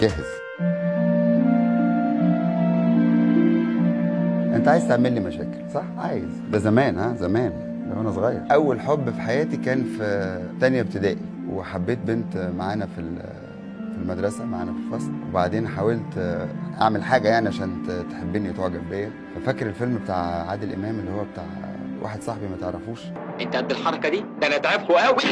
جاهز انت عايز تعمل لي مشاكل صح عايز ده زمان ها زمان ده وانا صغير اول حب في حياتي كان في تانية ابتدائي وحبيت بنت معانا في ال- في المدرسه معانا في الفصل وبعدين حاولت اعمل حاجه يعني عشان ت- تحبني وتعجب بيا ففاكر الفيلم بتاع عادل امام اللي هو بتاع واحد صاحبي ما تعرفوش انت قد الحركه دي ده انا تعبكوا قوي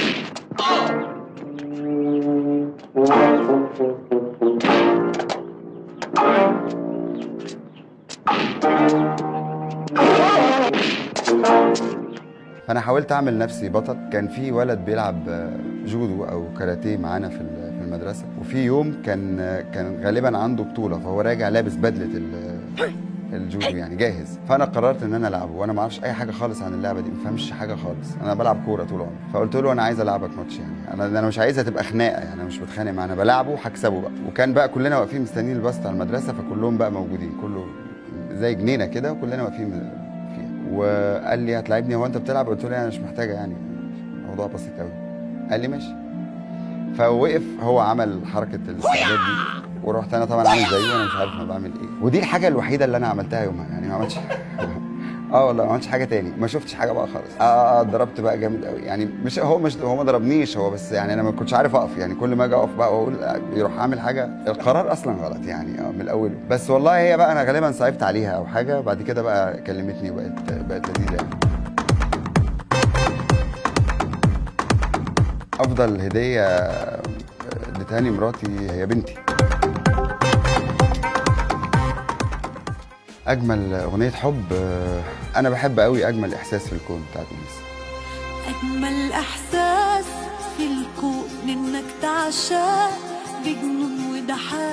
فانا حاولت اعمل نفسي بطل كان في ولد بيلعب آه، جودو او كاراتيه معانا في ال- في المدرسه وفي يوم كان آه، كان غالبا عنده بطوله فهو راجع لابس بدله ال- الجودو يعني جاهز فانا قررت ان انا العبه وانا ما اعرفش اي حاجه خالص عن اللعبه دي ما فهمش حاجه خالص انا بلعب كوره طول عمري فقلت له انا عايز العبك ماتش يعني انا انا مش عايزها تبقى خناقه يعني انا مش بتخانق معاه انا بلعبه وهكسبه بقى وكان بقى كلنا واقفين مستنيين الباص بتاع المدرسه فكلهم بقى موجودين كله زي جنينه كده وكلنا واقفين فيها وقال لي هتلاعبني هو انت بتلعب قلت له انا مش محتاجه يعني الموضوع بسيط قوي قال لي ماشي فوقف هو عمل حركه الاستعداد دي ورحت انا طبعا عامل زيه وانا مش عارف انا بعمل ايه ودي الحاجه الوحيده اللي انا عملتها يومها يعني ما عملتش اه والله ما عملتش حاجه تاني ما شفتش حاجه بقى خالص اه اه آه، ضربت بقى جامد قوي يعني مش هو مش هو ما ضربنيش هو بس يعني انا ما كنتش عارف اقف يعني كل ما اجي اقف بقى واقول آه، يروح عامل حاجه القرار اصلا غلط يعني اه من الاول بس والله هي بقى انا غالبا صعبت عليها او حاجه بعد كده بقى كلمتني وبقت بقت لذيذه يعني افضل هديه اديتهاني مراتي هي بنتي اجمل اغنيه حب آه، انا بحب قوي اجمل احساس في الكون بتاعت الناس أجمل إحساس في الكون إنك تعشق بجنون ودحاء